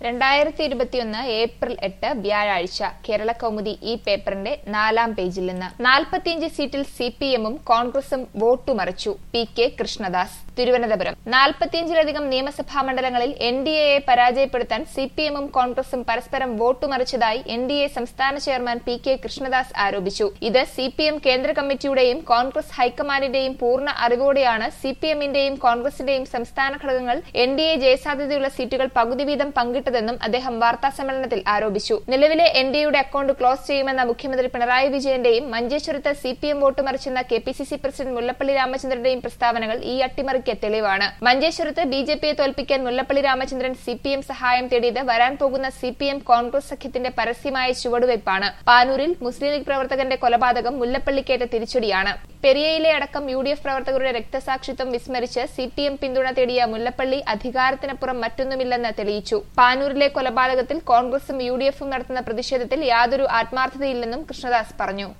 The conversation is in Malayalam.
രണ്ടായിരത്തി ഇരുപത്തിയൊന്ന് ഏപ്രിൽ എട്ട് വ്യാഴാഴ്ച കേരള കൗമുദി ഈ പേപ്പറിന്റെ നാലാം പേജിൽ നിന്ന് നാൽപ്പത്തിയഞ്ച് സീറ്റിൽ സി പി എമ്മും കോൺഗ്രസും വോട്ടുമറിച്ചു പി കെ കൃഷ്ണദാസ് തിരുവനന്തപുരം നാൽപ്പത്തിയഞ്ചിലധികം നിയമസഭാ മണ്ഡലങ്ങളിൽ എൻ ഡി എയെ പരാജയപ്പെടുത്താൻ സി പി എമ്മും കോൺഗ്രസും പരസ്പരം വോട്ടുമറിച്ചതായി എൻ ഡി എ സംസ്ഥാന ചെയർമാൻ പി കെ കൃഷ്ണദാസ് ആരോപിച്ചു ഇത് സി പി എം കേന്ദ്ര കമ്മിറ്റിയുടെയും കോൺഗ്രസ് ഹൈക്കമാൻഡിന്റെയും പൂർണ്ണ അറിവോടെയാണ് സി പി എമ്മിന്റെയും കോൺഗ്രസിന്റെയും സംസ്ഥാന ഘടകങ്ങൾ എൻ ഡി എ ജയസാധ്യതയുള്ള സീറ്റുകൾ പകുതി വീതം പങ്കിട്ടതെന്നും അദ്ദേഹം വാർത്താസമ്മേളനത്തിൽ ആരോപിച്ചു നിലവിലെ എൻ ഡി എയുടെ അക്കൌണ്ട് ക്ലോസ് ചെയ്യുമെന്ന മുഖ്യമന്ത്രി പിണറായി വിജയന്റെയും മഞ്ചേശ്വരത്ത് സി പി എം വോട്ട് മറിച്ചെന്ന K P C C president Mullappally രാമചന്ദ്രന്റെയും പ്രസ്താവനകൾ ഈ അട്ടിമറിക്ക് തെളിവാണ് മഞ്ചേശ്വരത്ത് ബി ജെ പിയെ തോൽപ്പിക്കാൻ Mullappally Ramachandran C P M സഹായം തേടിയത് വരാൻ പോകുന്ന സി പി എം കോൺഗ്രസ് സഖ്യത്തിന്റെ പരസ്യമായ ചുവടുവയ്പ്പാണ് പാനൂരിൽ മുസ്ലിം ലീഗ് പ്രവർത്തകന്റെ കൊലപാതകം മുല്ലപ്പള്ളിക്കേറ്റ തിരിച്ചടിയാണ് പെരിയയിലെ അടക്കം യു ഡി എഫ് പ്രവർത്തകരുടെ രക്തസാക്ഷിത്വം വിസ്മരിച്ച് സി പി എം പിന്തുണ തേടിയ മുല്ലപ്പള്ളി അധികാരത്തിനപ്പുറം മറ്റൊന്നുമില്ലെന്ന് തെളിയിച്ചു പാനൂരിലെ കൊലപാതകത്തിൽ കോൺഗ്രസും യു ഡി എഫും നടത്തുന്ന പ്രതിഷേധത്തിൽ യാതൊരു ആത്മാർത്ഥതയില്ലെന്നും കൃഷ്ണദാസ് പറഞ്ഞു